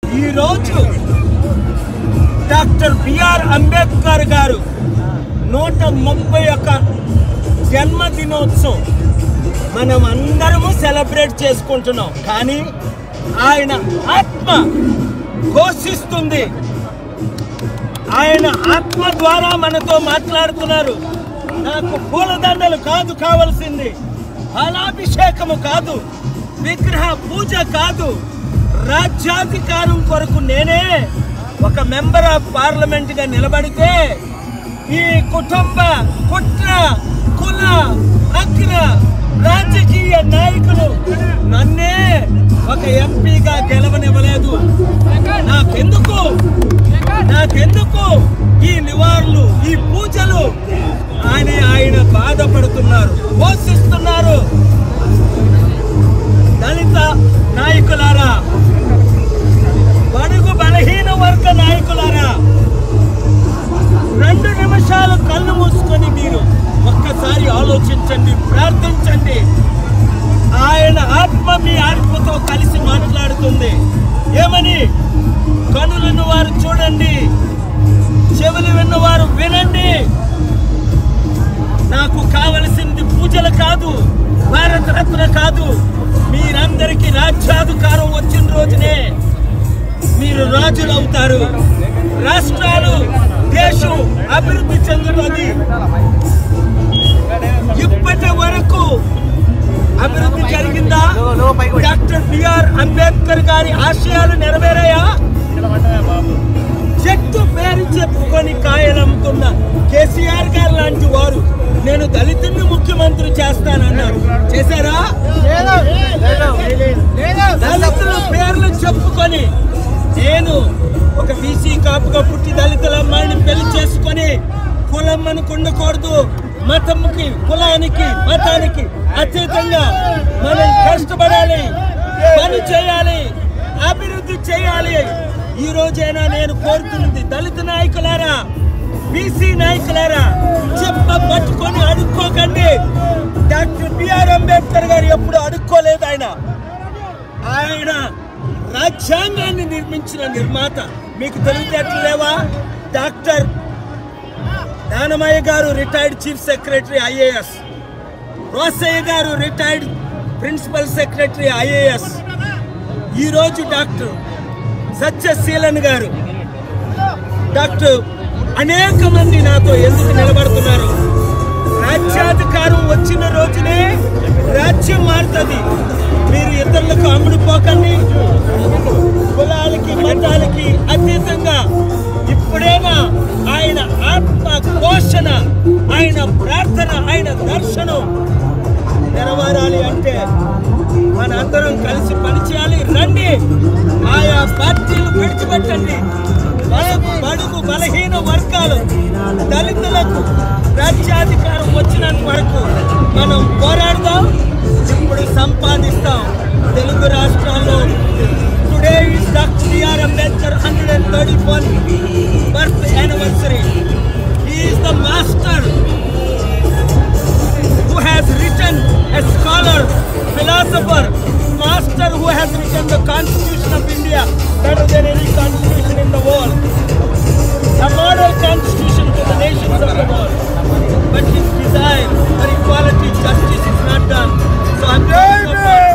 ఈరోజు doctor BR Ambedkar గారు నూట ముప్పై ఒక్క జన్మదినోత్సవం మనం అందరము సెలబ్రేట్ చేసుకుంటున్నాం కానీ ఆయన ఆత్మ ఘోషిస్తుంది ఆయన ఆత్మ ద్వారా మనతో మాట్లాడుతున్నారు నాకు పూలదండలు కాదు కావలసింది ఫలాభిషేకము కాదు విగ్రహ పూజ కాదు రాజ్యాధికారం కొరకు నేనే ఒక మెంబర్ ఆఫ్ పార్లమెంట్ గా నిలబడితే ఈ కుటుంబ కుట్ర కుల అగ్ర రాజకీయ నాయకులు నన్నే ఒక ఎంపీగా గెలవనివ్వలేదు నాకెందుకు నాకెందుకు ఈ నివారణలు ఈ పూజలు అని ఆయన బాధపడుతున్నారు పోషిస్తున్నారు దళిత నాయకులారా బడుగు బలహీన వర్గ నాయకులారా రెండు నిమిషాలు కళ్ళు మూసుకొని మీరు ఒక్కసారి ఆలోచించండి ప్రార్థించండి ఆయన ఆత్మ మీ ఆత్మతో కలిసి మాట్లాడుతుంది ఏమని కనులను వారు చూడండి చెవులు విన్నవారు వినండి నాకు కావలసింది పూజలు కాదు భారతరత్న కాదు మీరందరికీ రాజ్యాధికారం వచ్చిన రోజునే మీరు రాజులు అవుతారు రాష్ట్రాలు దేశం అభివృద్ధి చెందుతుంది ఇప్పటి వరకు అభివృద్ధి జరిగిందా డాక్టర్ బిఆర్ అంబేద్కర్ గారి ఆశయాలు నెరవేరాయా చెట్టు పేరు చెప్పుకొని కాయలు అమ్ముకున్న కేసీఆర్ గారు లాంటి వారు నేను దళితుడిని ముఖ్యమంత్రి చేస్తానన్నారు చేశారా దళితుల పేర్లు చెప్పుకొని నేను ఒక బీసీ కాపుగా పుట్టి దళితుల అమ్మాయిని పెళ్లి చేసుకొని కులం మనకు ఉండకూడదు మతంకి కులానికి మతానికి అతీతంగా మనం కష్టపడాలి పని చేయాలి అభివృద్ధి చేయాలి ఈ రోజైనా నేను కోరుతున్నది దళిత నాయకులారా బీసీ నాయకులారా చెప్ప పట్టుకొని అడుక్కోకండి డాక్టర్ బిఆర్ అంబేద్కర్ గారు ఎప్పుడు అడుక్కోలేదు ఆయన ఆయన రాజ్యాంగాన్ని నిర్మించిన నిర్మాత మీకు తెలివితేటలు లేవా doctor Danamayya garu retired chief secretary IAS Rosayya garu retired principal secretary IAS ఈరోజు డాక్టర్ సత్యశీలన్ గారు డాక్టర్ అనేక మంది నాతో ఎందుకు నిలబడుతున్నారు రాజ్యాధికారం వచ్చిన రోజునే రాజ్యం మారుతుంది మీరు ఇతరులకు అమ్ముడుపోకండి కులాలకి మతాలకి అతీతంగా ఇప్పుడైనా ఆయన ఆత్మ ఘోషణ ఆయన ప్రార్థన ఆయన దర్శనం నెరవేరాలి అంటే మన అందరం కలిసి పనిచేయాలి రండి ఆయా పార్టీలు విడిచిపెట్టండి బడుగు బడుగు బలహీన వర్గాలు దళితులకు రాజ్యాధికారం వచ్చినంత వరకు మనం పోరాడదాం ఇప్పుడు సంపాదిస్తాం తెలుగు రాష్ట్రాల్లో today is doctor BR Ambedkar hundred and thirty one birth anniversary is the master who has written a scholar, philosopher, master who has written the Constitution of India better than any constitution in the world. A model constitution to the nations of the world. But his desire for equality, justice is not done. So I'm going to support